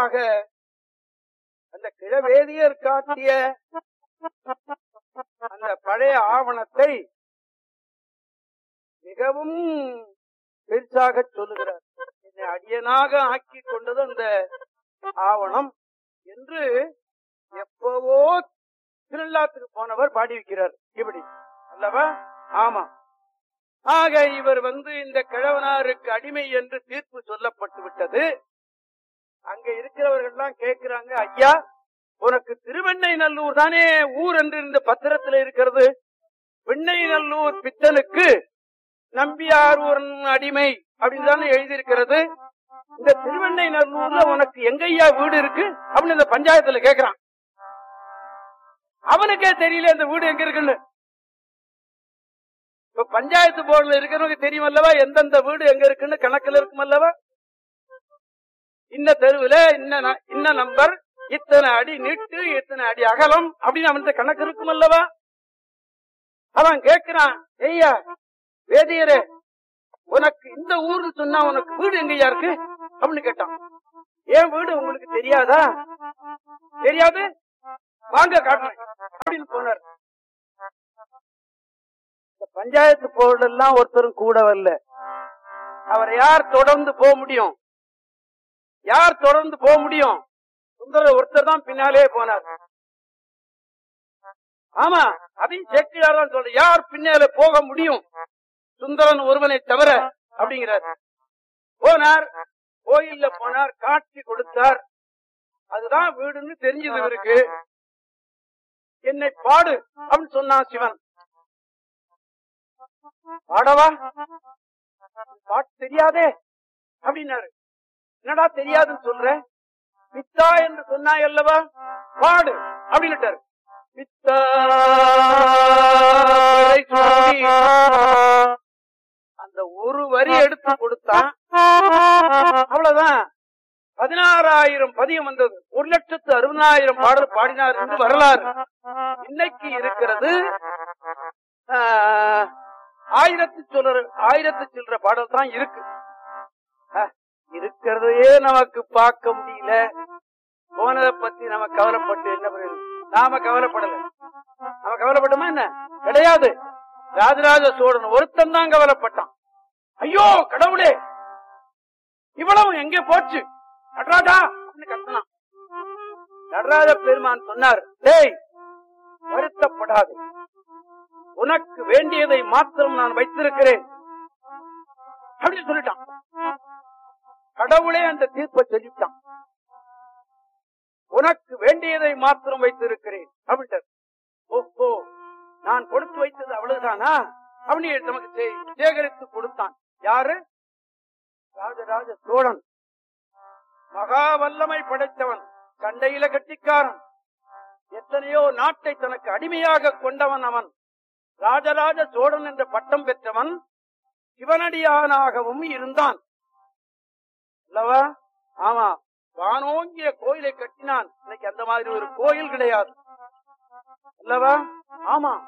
ஆக அந்த கிழவேதியர் காட்டிய அந்த பழைய ஆவணத்தை மிகவும் பெருசாக சொல்லுகிறார் என்னை அடியனாக ஆக்கி கொண்டது அந்த ஆவணம் என்று எப்பவோ திருவிழாத்துக்கு போனவர் பாடி வைக்கிறார் இப்படி அல்லவா ஆமா ஆக இவர் வந்து இந்த கிழவனாருக்கு அடிமை என்று தீர்ப்பு சொல்லப்பட்டு விட்டது அங்க இருக்கிறவர்கள் எல்லாம் கேட்கிறாங்க ஐயா உனக்கு திருவெண்ணை நல்லூர் தானே ஊர் என்று இந்த பத்திரத்துல இருக்கிறது வெண்ணை நல்லூர் பித்தனுக்கு நம்பியார் ஒரு அடிமை அப்படின்னு தானே எழுதியிருக்கிறது இந்த திருவெண்ணை நல்லூர்ல உனக்கு எங்கய்யா வீடு இருக்கு அப்படின்னு இந்த பஞ்சாயத்துல கேக்குறான் அவனுக்கே தெரியல இந்த வீடு எங்க இருக்குன்னு இப்ப பஞ்சாயத்து போர்டுல இருக்கிறவங்க தெரியும் அல்லவா எந்தெந்த வீடு எங்க இருக்குன்னு கணக்குல இருக்கும் அல்லவா இந்த தெருவுல இன்ன ந- இன்ன நம்பர் இத்தனை அடி நீட்டு இத்தனை அடி அகலம் அப்படின்னு அவன் கணக்கு இருக்கும் அல்லவா அவன் கேட்கிறான் ஐயா வேதியரே உனக்கு இந்த ஊர்னு சொன்னா உனக்கு வீடு எங்கய்யா இருக்கு அப்படின்னு கேட்டான் ஏன் வீடு உங்களுக்கு தெரியாதா தெரியாது வாங்க காட்டுறேன் அப்படின்னு போனார் இந்த பஞ்சாயத்து போர்டு எல்லாம் ஒருத்தரும் கூட வரல அவரை யார் தொடர்ந்து போக முடியும் யார் தொடர்ந்து போக முடியும் சுந்தர ஒருத்தர் தான் பின்னாலே போனார் ஆமா அதையும் சேக்கிழார் தான் சொல்ற யார் பின்னாலே போக முடியும் சுந்தரன் ஒருவனை தவிர அப்படிங்கிறார் போனார் கோயில்ல போனார் காட்சி கொடுத்தார் அதுதான் வீடுன்னு தெரிஞ்சது இவருக்கு என்னை பாடு அப்படின்னு சொன்னான் சிவன் பாடவா பாட்டு தெரியாதே அப்படின்னாரு என்னடா தெரியாதுன்னு சொல்ற பித்தா என்று சொன்னாய் அல்லவா பாடு அப்படின்னுட்டாரு பித்தா சுவாமி. அந்த ஒரு வரி எடுத்து கொடுத்தான் அவ்வளவுதான் பதினாறாயிரம் பதியம் வந்தது ஒரு லட்சத்து அறுபதாயிரம் பாடல் பாடினார் என்று வரலாறு இன்னைக்கு இருக்கிறது ஆஹ், ஆயிரத்து சில்லற ஆயிரத்து சில்லற பாடல் தான் இருக்கு ஆஹ், இருக்கிறதையே நமக்கு பார்க்க முடியல போனதை பத்தி நம்ம கவலைப்பட்டு என்ன பிரயோஜனம்? நாம கவலைப்படல நம்ம கவலைப்பட்டோமா என்ன கிடையாது ராஜராஜ சோழன் ஒருத்தன் தான் கவலைப்பட்டான் ஐயோ கடவுளே இவ்வளவு எங்கே போச்சு நடராஜா அப்படின்னு கத்தினான் நடராஜ பெருமான் சொன்னார் டேய் வருத்தப்படாது உனக்கு வேண்டியதை மாத்திரம் நான் வைத்திருக்கிறேன் அப்படின்னு சொல்லிட்டான் கடவுளே அந்த தீர்ப்பை சொல்லிட்டான் உனக்கு வேண்டியதை மாத்திரம் வைத்திருக்கிறேன் அப்படின்ட்டார் ஓஹோ நான் கொடுத்து வைத்தது அவ்வளவுதானா அப்படின்னு நமக்கு சே- சேகரித்து கொடுத்தான் யாரு ராஜராஜ சோழன் மகா வல்லமை படைத்தவன் சண்டையில கட்டிக்காரன் எத்தனையோ நாட்டை தனக்கு அடிமையாக கொண்டவன் அவன் ராஜராஜ சோழன் என்ற பட்டம் பெற்றவன் சிவனடியானாகவும் இருந்தான் அல்லவா ஆமா வானோங்கிய கோயிலை கட்டினான் இன்னைக்கு அந்த மாதிரி ஒரு கோயில் கிடையாது அல்லவா ஆமா